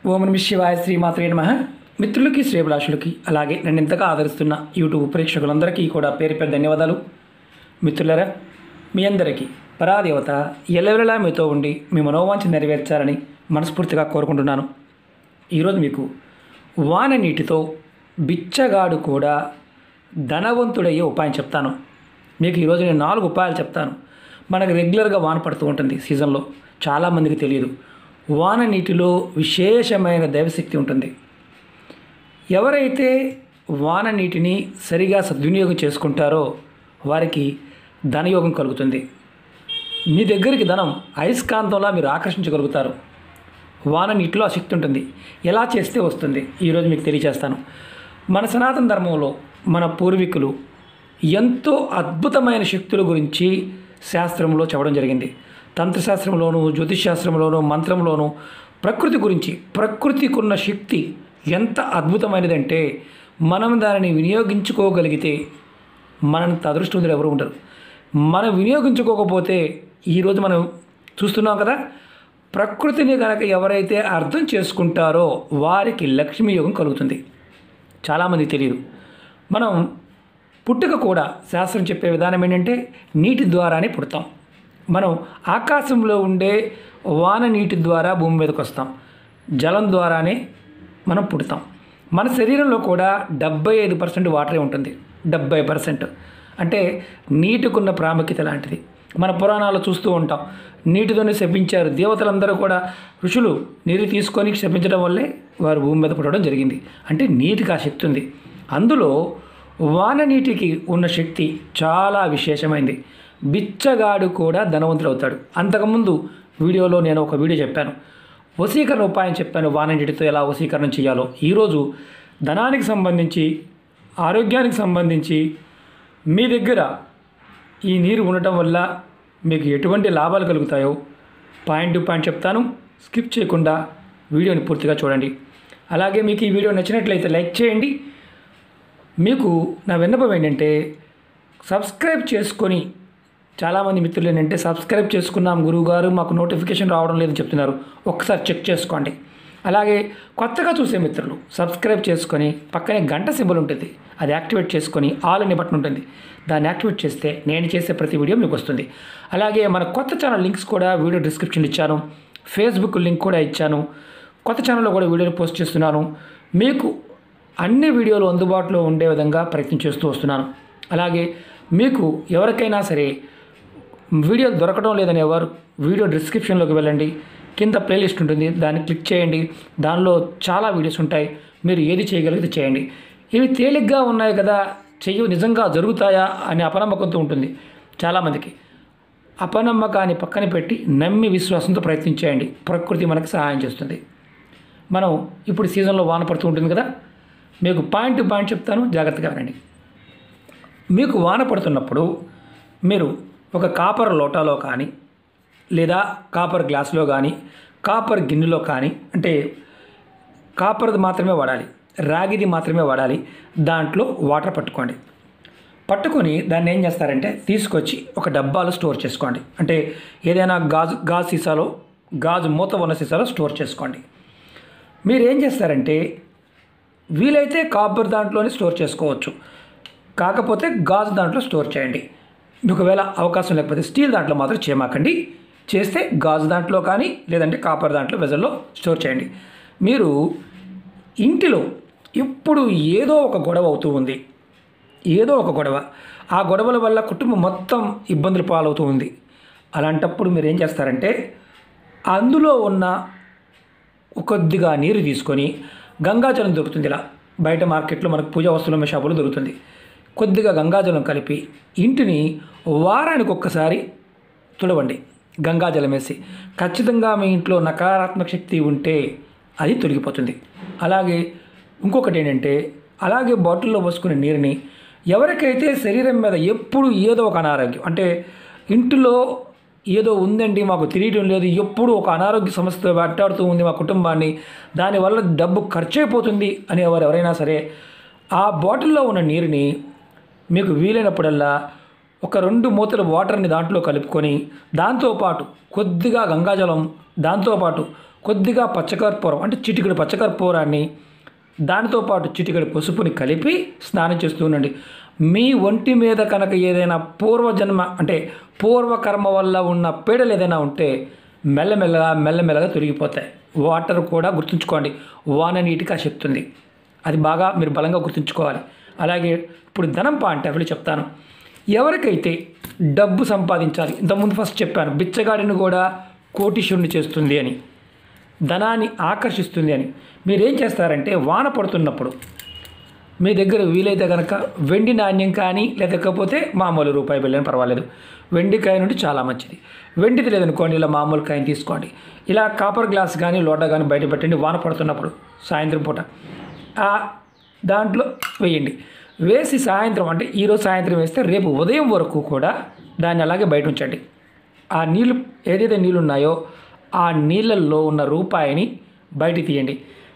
ఓం నమ శివాయ శ్రీమాత్రే నమ మిత్రులకి శ్రేభిలాషులకి అలాగే నన్ను ఇంతగా ఆదరిస్తున్న యూట్యూబ్ ప్రేక్షకులందరికీ కూడా పేరు పేరు ధన్యవాదాలు మిత్రులరా మీ అందరికీ పరాదేవత ఎల్లవెల్లలా మీతో ఉండి మీ మనోవాంఛ నెరవేర్చాలని మనస్ఫూర్తిగా కోరుకుంటున్నాను ఈరోజు మీకు వాన నీటితో బిచ్చగాడు కూడా ధనవంతుడయ్యే ఉపాయం చెప్తాను మీకు ఈరోజు నేను నాలుగు ఉపాయాలు చెప్తాను మనకు రెగ్యులర్గా వాన పడుతూ ఉంటుంది సీజన్లో చాలామందికి తెలియదు వాన నీటిలో విశేషమైన దైవశక్తి ఉంటుంది ఎవరైతే వాన నీటిని సరిగా సద్వినియోగం చేసుకుంటారో వారికి ధనయోగం కలుగుతుంది మీ దగ్గరికి ధనం అయస్కాంతంలా మీరు ఆకర్షించగలుగుతారు వాన నీటిలో ఆ శక్తి ఉంటుంది ఎలా చేస్తే వస్తుంది ఈరోజు మీకు తెలియజేస్తాను మన సనాతన ధర్మంలో మన పూర్వీకులు ఎంతో అద్భుతమైన శక్తుల గురించి శాస్త్రంలో చెప్పడం జరిగింది తంత్రశాస్త్రంలోను జ్యోతిష్ శాస్త్రంలోను మంత్రంలోను ప్రకృతి గురించి ప్రకృతికి ఉన్న శక్తి ఎంత అద్భుతమైనదంటే మనం దానిని వినియోగించుకోగలిగితే మనంత అదృష్టవంతులు ఎవరు ఉండరు మనం వినియోగించుకోకపోతే ఈరోజు మనం చూస్తున్నాం కదా ప్రకృతిని కనుక ఎవరైతే అర్థం చేసుకుంటారో వారికి లక్ష్మీ యోగం కలుగుతుంది చాలామంది తెలియదు మనం పుట్టుక కూడా శాస్త్రం చెప్పే విధానం ఏంటంటే నీటి ద్వారానే పుడతాం మనం ఆకాశంలో ఉండే వాన నీటి ద్వారా భూమి మీదకి వస్తాం జలం ద్వారానే మనం పుడతాం మన శరీరంలో కూడా డెబ్బై ఐదు పర్సెంట్ వాటరే ఉంటుంది డెబ్బై పర్సెంట్ అంటే నీటికున్న ప్రాముఖ్యత లాంటిది మన పురాణాలు చూస్తూ ఉంటాం నీటితోనే శపించారు దేవతలందరూ కూడా ఋషులు నీరు తీసుకొని శపించడం వల్లే వారు భూమి మీద పుట్టడం జరిగింది అంటే నీటికి ఆ శక్తి ఉంది అందులో వాన నీటికి ఉన్న శక్తి చాలా విశేషమైంది బిచ్చగాడు కూడా ధనవంతుడు అవుతాడు అంతకుముందు వీడియోలో నేను ఒక వీడియో చెప్పాను వశీకరణ ఉపాయం చెప్పాను వాన నీటితో ఎలా వశీకరణ చేయాలో ఈరోజు ధనానికి సంబంధించి ఆరోగ్యానికి సంబంధించి మీ దగ్గర ఈ నీరు ఉండటం వల్ల మీకు ఎటువంటి లాభాలు కలుగుతాయో పాయింట్ టు పాయింట్ చెప్తాను స్కిప్ చేయకుండా వీడియోని పూర్తిగా చూడండి అలాగే మీకు ఈ వీడియో నచ్చినట్లయితే లైక్ చేయండి మీకు నా విన్నపం ఏంటంటే సబ్స్క్రైబ్ చేసుకొని చాలామంది మిత్రులు ఏంటంటే సబ్స్క్రైబ్ చేసుకున్నాం గురువుగారు మాకు నోటిఫికేషన్ రావడం లేదని చెప్తున్నారు ఒక్కసారి చెక్ చేసుకోండి అలాగే కొత్తగా చూసే మిత్రులు సబ్స్క్రైబ్ చేసుకొని పక్కనే గంట సింబల్ ఉంటుంది అది యాక్టివేట్ చేసుకొని ఆల్ అనే బటన్ ఉంటుంది దాన్ని యాక్టివేట్ చేస్తే నేను చేసే ప్రతి వీడియో మీకు వస్తుంది అలాగే మన కొత్త ఛానల్ లింక్స్ కూడా వీడియో డిస్క్రిప్షన్ ఇచ్చాను ఫేస్బుక్ లింక్ కూడా ఇచ్చాను కొత్త ఛానల్లో కూడా వీడియోని పోస్ట్ చేస్తున్నాను మీకు అన్ని వీడియోలు అందుబాటులో ఉండే విధంగా ప్రయత్నం చేస్తూ వస్తున్నాను అలాగే మీకు ఎవరికైనా సరే వీడియో దొరకడం లేదని ఎవరు వీడియో డిస్క్రిప్షన్లోకి వెళ్ళండి కింద ప్లేలిస్ట్ ఉంటుంది దాన్ని క్లిక్ చేయండి దానిలో చాలా వీడియోస్ ఉంటాయి మీరు ఏది చేయగలిగితే చేయండి ఇవి తేలిగ్గా ఉన్నాయి కదా చెయ్యి నిజంగా జరుగుతాయా అనే అపనమ్మకంతో ఉంటుంది చాలామందికి అపనమ్మకాన్ని పక్కన పెట్టి నమ్మి విశ్వాసంతో ప్రయత్నించేయండి ప్రకృతి మనకు సహాయం చేస్తుంది మనం ఇప్పుడు సీజన్లో వాన పడుతూ ఉంటుంది కదా మీకు పాయింట్ టు పాయింట్ చెప్తాను జాగ్రత్తగా వినండి మీకు వాన పడుతున్నప్పుడు మీరు ఒక కాపర్ లోటాలో కానీ లేదా కాపర్ గ్లాసులో కానీ కాపర్ గిన్నెలో కానీ అంటే కాపర్ది మాత్రమే వాడాలి రాగిది మాత్రమే వాడాలి దాంట్లో వాటర్ పట్టుకోండి పట్టుకొని దాన్ని ఏం చేస్తారంటే తీసుకొచ్చి ఒక డబ్బాలో స్టోర్ చేసుకోండి అంటే ఏదైనా గాజు గాజు సీసాలో గాజు మూత ఉన్న సీసాలో స్టోర్ చేసుకోండి మీరు ఏం చేస్తారంటే వీలైతే కాపర్ దాంట్లోనే స్టోర్ చేసుకోవచ్చు కాకపోతే గాజు దాంట్లో స్టోర్ చేయండి ఒకవేళ అవకాశం లేకపోతే స్టీల్ దాంట్లో మాత్రం చేయమాకండి చేస్తే గాజు దాంట్లో కానీ లేదంటే కాపర్ దాంట్లో వెజల్లో స్టోర్ చేయండి మీరు ఇంటిలో ఎప్పుడు ఏదో ఒక గొడవ అవుతూ ఉంది ఏదో ఒక గొడవ ఆ గొడవల వల్ల కుటుంబం మొత్తం ఇబ్బందులు పాలవుతూ ఉంది అలాంటప్పుడు మీరు ఏం చేస్తారంటే అందులో ఉన్న కొద్దిగా నీరు తీసుకొని గంగాజలం దొరుకుతుంది ఇలా బయట మార్కెట్లో మనకు పూజా వస్తువుల షాపులో దొరుకుతుంది కొద్దిగా గంగాజలం కలిపి ఇంటిని వారానికి ఒక్కసారి తుడవండి గంగాజలం వేసి ఖచ్చితంగా మీ ఇంట్లో నకారాత్మక శక్తి ఉంటే అది తొలగిపోతుంది అలాగే ఇంకొకటి ఏంటంటే అలాగే బాటిల్లో పోసుకునే నీరుని ఎవరికైతే శరీరం మీద ఎప్పుడు ఏదో ఒక అనారోగ్యం అంటే ఇంటిలో ఏదో ఉందండి మాకు తెలియడం లేదు ఎప్పుడు ఒక అనారోగ్య సమస్యతో వెంటాడుతూ ఉంది మా కుటుంబాన్ని దానివల్ల డబ్బు ఖర్చు అయిపోతుంది అనేవారు ఎవరైనా సరే ఆ బాటిల్లో ఉన్న నీరుని మీకు వీలైనప్పుడల్లా ఒక రెండు మూతల వాటర్ని దాంట్లో కలుపుకొని దాంతోపాటు కొద్దిగా గంగాజలం దాంతోపాటు కొద్దిగా పచ్చకర్పూరం అంటే చిటికెడు పచ్చకర్పూరాన్ని దానితో పాటు చిటికెడు పసుపుని కలిపి స్నానం చేస్తూ ఉండండి మీ ఒంటి మీద కనుక ఏదైనా పూర్వజన్మ అంటే పూర్వకర్మ వల్ల ఉన్న పీడలు ఏదైనా ఉంటే మెల్లమెల్లగా మెల్లమెల్లగా తొలగిపోతాయి వాటర్ కూడా గుర్తుంచుకోండి వాన నీటికి ఆ శక్తి ఉంది అది బాగా మీరు బలంగా గుర్తుంచుకోవాలి అలాగే ఇప్పుడు ధనం పా అంటే అవి చెప్తాను ఎవరికైతే డబ్బు సంపాదించాలి ఇంతకుముందు ఫస్ట్ చెప్పాను బిచ్చగాడిని కూడా కోటీశ్వరుని చేస్తుంది అని ధనాన్ని ఆకర్షిస్తుంది అని మీరేం చేస్తారంటే వాన పడుతున్నప్పుడు మీ దగ్గర వీలైతే కనుక వెండి నాణ్యం కానీ లేకపోతే మామూలు రూపాయి బిల్లని పర్వాలేదు వెండి కాయ నుండి చాలా మంచిది వెండిది లేదనుకోండి ఇలా మామూలు కాయని తీసుకోండి ఇలా కాపర్ గ్లాస్ కానీ లోట కానీ బయట పెట్టండి వాన పడుతున్నప్పుడు సాయంత్రం పూట ఆ దాంట్లో వేయండి వేసి సాయంత్రం అంటే ఈరోజు సాయంత్రం వేస్తే రేపు ఉదయం వరకు కూడా దాన్ని అలాగే బయట ఉంచండి ఆ నీళ్ళు ఏదైతే నీళ్ళు ఉన్నాయో ఆ నీళ్ళల్లో ఉన్న రూపాయిని బయటికి తీయండి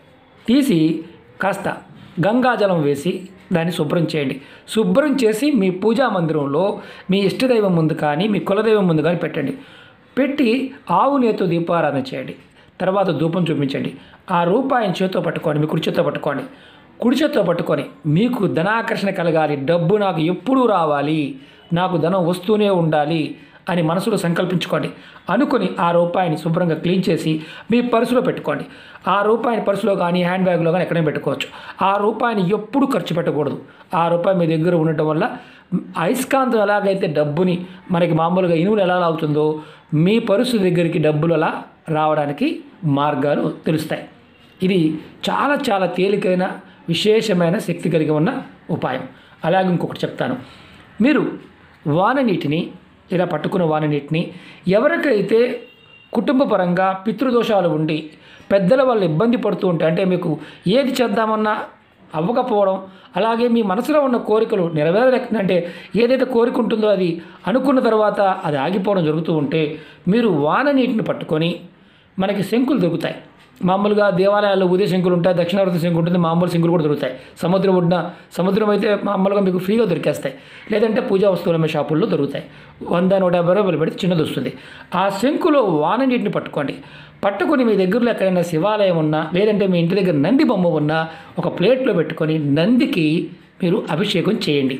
తీసి కాస్త గంగాజలం వేసి దాన్ని శుభ్రం చేయండి శుభ్రం చేసి మీ పూజా మందిరంలో మీ ఇష్టదైవం ముందు కానీ మీ కులదైవం ముందు కానీ పెట్టండి పెట్టి ఆవు నేతో దీపారాధన చేయండి తర్వాత ధూపం చూపించండి ఆ రూపాయిని చేత్తో పట్టుకోండి మీ కుడి చేత్తో పట్టుకోండి కుడి చేత్తో పట్టుకొని మీకు ధనాకర్షణ కలగాలి డబ్బు నాకు ఎప్పుడూ రావాలి నాకు ధనం వస్తూనే ఉండాలి అని మనసులో సంకల్పించుకోండి అనుకుని ఆ రూపాయిని శుభ్రంగా క్లీన్ చేసి మీ పర్సులో పెట్టుకోండి ఆ రూపాయిని పర్సులో కానీ హ్యాండ్ బ్యాగ్లో కానీ ఎక్కడైనా పెట్టుకోవచ్చు ఆ రూపాయిని ఎప్పుడు ఖర్చు పెట్టకూడదు ఆ రూపాయి మీ దగ్గర ఉండటం వల్ల అయస్కాంతం ఎలాగైతే డబ్బుని మనకి మామూలుగా ఇనువులు ఎలా లాగుతుందో మీ పరుసు దగ్గరికి డబ్బులు అలా రావడానికి మార్గాలు తెలుస్తాయి ఇది చాలా చాలా తేలికైన విశేషమైన శక్తి కలిగి ఉన్న ఉపాయం అలాగే ఇంకొకటి చెప్తాను మీరు వాన నీటిని ఇలా పట్టుకున్న వాన నీటిని ఎవరికైతే కుటుంబ పరంగా పితృదోషాలు ఉండి పెద్దల వల్ల ఇబ్బంది పడుతూ ఉంటే అంటే మీకు ఏది చేద్దామన్నా అవ్వకపోవడం అలాగే మీ మనసులో ఉన్న కోరికలు నెరవేరలేక అంటే ఏదైతే కోరిక ఉంటుందో అది అనుకున్న తర్వాత అది ఆగిపోవడం జరుగుతూ ఉంటే మీరు వాన నీటిని పట్టుకొని మనకి శంకులు దొరుకుతాయి మామూలుగా దేవాలయాల్లో ఉదయ శంకులు ఉంటాయి దక్షిణావర్తి శంకు ఉంటుంది మామూలు శంకులు కూడా దొరుకుతాయి సముద్రం ఒడ్డున సముద్రం అయితే మామూలుగా మీకు ఫ్రీగా దొరికేస్తాయి లేదంటే పూజా వస్తువుల అమ్మే షాపుల్లో దొరుకుతాయి వంద నూట యాభై రూపాయలు పెడితే చిన్నది వస్తుంది ఆ శంకులో వాన నీటిని పట్టుకోండి పట్టుకొని మీ దగ్గరలో ఎక్కడైనా శివాలయం ఉన్నా లేదంటే మీ ఇంటి దగ్గర నంది బొమ్మ ఉన్నా ఒక ప్లేట్లో పెట్టుకొని నందికి మీరు అభిషేకం చేయండి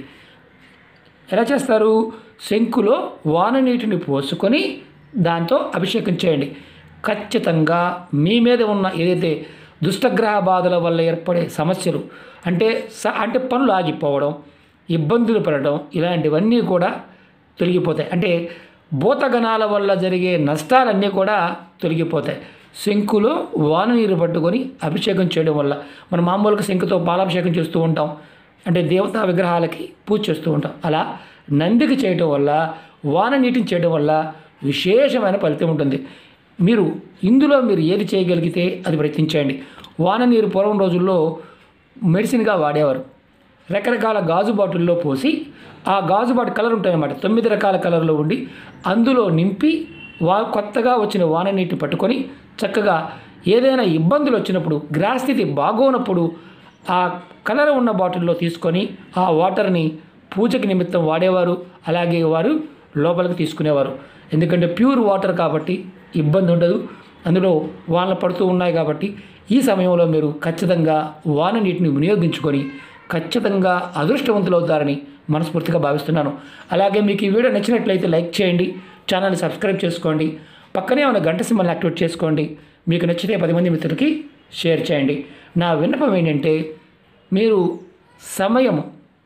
ఎలా చేస్తారు శంకులో వాన నీటిని పోసుకొని దాంతో అభిషేకం చేయండి ఖచ్చితంగా మీ మీద ఉన్న ఏదైతే దుష్టగ్రహ బాధల వల్ల ఏర్పడే సమస్యలు అంటే స అంటే పనులు ఆగిపోవడం ఇబ్బందులు పడడం ఇలాంటివన్నీ కూడా తొలగిపోతాయి అంటే భూతగణాల వల్ల జరిగే నష్టాలన్నీ కూడా తొలగిపోతాయి శంకులో వాన నీరు పట్టుకొని అభిషేకం చేయడం వల్ల మనం మామూలుగా శంకుతో పాలాభిషేకం చేస్తూ ఉంటాం అంటే దేవతా విగ్రహాలకి పూజ చేస్తూ ఉంటాం అలా నందికి చేయటం వల్ల వాన నీటిని చేయడం వల్ల విశేషమైన ఫలితం ఉంటుంది మీరు ఇందులో మీరు ఏది చేయగలిగితే అది ప్రయత్నించండి వాన నీరు పూర్వం రోజుల్లో మెడిసిన్గా వాడేవారు రకరకాల గాజు బాటిల్లో పోసి ఆ గాజు బాటిల్ కలర్ ఉంటాయన్నమాట తొమ్మిది రకాల కలర్లో ఉండి అందులో నింపి వా కొత్తగా వచ్చిన వాన నీటిని పట్టుకొని చక్కగా ఏదైనా ఇబ్బందులు వచ్చినప్పుడు గ్రహస్థితి బాగోనప్పుడు ఆ కలర్ ఉన్న బాటిల్లో తీసుకొని ఆ వాటర్ని పూజకి నిమిత్తం వాడేవారు అలాగే వారు లోపలికి తీసుకునేవారు ఎందుకంటే ప్యూర్ వాటర్ కాబట్టి ఇబ్బంది ఉండదు అందులో వానలు పడుతూ ఉన్నాయి కాబట్టి ఈ సమయంలో మీరు ఖచ్చితంగా వాన నీటిని వినియోగించుకొని ఖచ్చితంగా అదృష్టవంతులు అవుతారని మనస్ఫూర్తిగా భావిస్తున్నాను అలాగే మీకు ఈ వీడియో నచ్చినట్లయితే లైక్ చేయండి ఛానల్ని సబ్స్క్రైబ్ చేసుకోండి పక్కనే ఉన్న గంట సింబల్ని యాక్టివేట్ చేసుకోండి మీకు నచ్చితే పది మంది మిత్రులకి షేర్ చేయండి నా విన్నపం ఏంటంటే మీరు సమయం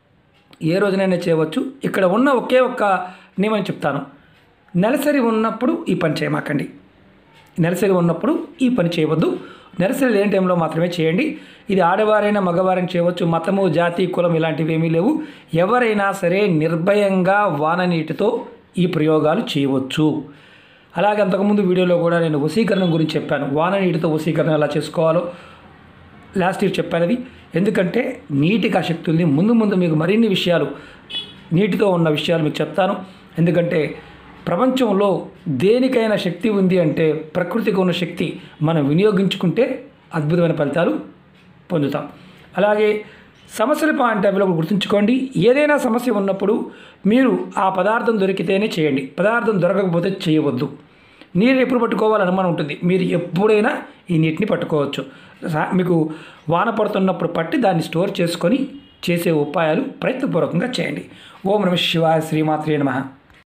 ఏ రోజునైనా చేయవచ్చు ఇక్కడ ఉన్న ఒకే ఒక్క నియమని చెప్తాను నెలసరి ఉన్నప్పుడు ఈ పని చేయమాకండి నెలసరి ఉన్నప్పుడు ఈ పని చేయవద్దు నెలసరి లేని టైంలో మాత్రమే చేయండి ఇది ఆడవారైనా మగవారైనా చేయవచ్చు మతము జాతి కులం ఇలాంటివి ఏమీ లేవు ఎవరైనా సరే నిర్భయంగా వాన నీటితో ఈ ప్రయోగాలు చేయవచ్చు అలాగే అంతకుముందు వీడియోలో కూడా నేను వశీకరణం గురించి చెప్పాను వాన నీటితో వశీకరణ ఎలా చేసుకోవాలో లాస్ట్ ఇయర్ చెప్పాను అది ఎందుకంటే నీటికి ఆ శక్తి ఉంది ముందు ముందు మీకు మరిన్ని విషయాలు నీటితో ఉన్న విషయాలు మీకు చెప్తాను ఎందుకంటే ప్రపంచంలో దేనికైనా శక్తి ఉంది అంటే ప్రకృతికి ఉన్న శక్తి మనం వినియోగించుకుంటే అద్భుతమైన ఫలితాలు పొందుతాం అలాగే సమస్యల పాయింట్ ఆఫ్ వ్యూలో గుర్తుంచుకోండి ఏదైనా సమస్య ఉన్నప్పుడు మీరు ఆ పదార్థం దొరికితేనే చేయండి పదార్థం దొరకకపోతే చేయవద్దు నీరు ఎప్పుడు పట్టుకోవాలని అనుమానం ఉంటుంది మీరు ఎప్పుడైనా ఈ నీటిని పట్టుకోవచ్చు రా- మీకు వాన పడుతున్నప్పుడు పట్టి దాన్ని స్టోర్ చేసుకొని చేసే ఉపాయాలు ప్రయత్నపూర్వకంగా చేయండి ఓం నమ శివాయ శ్రీమాత్రే నమః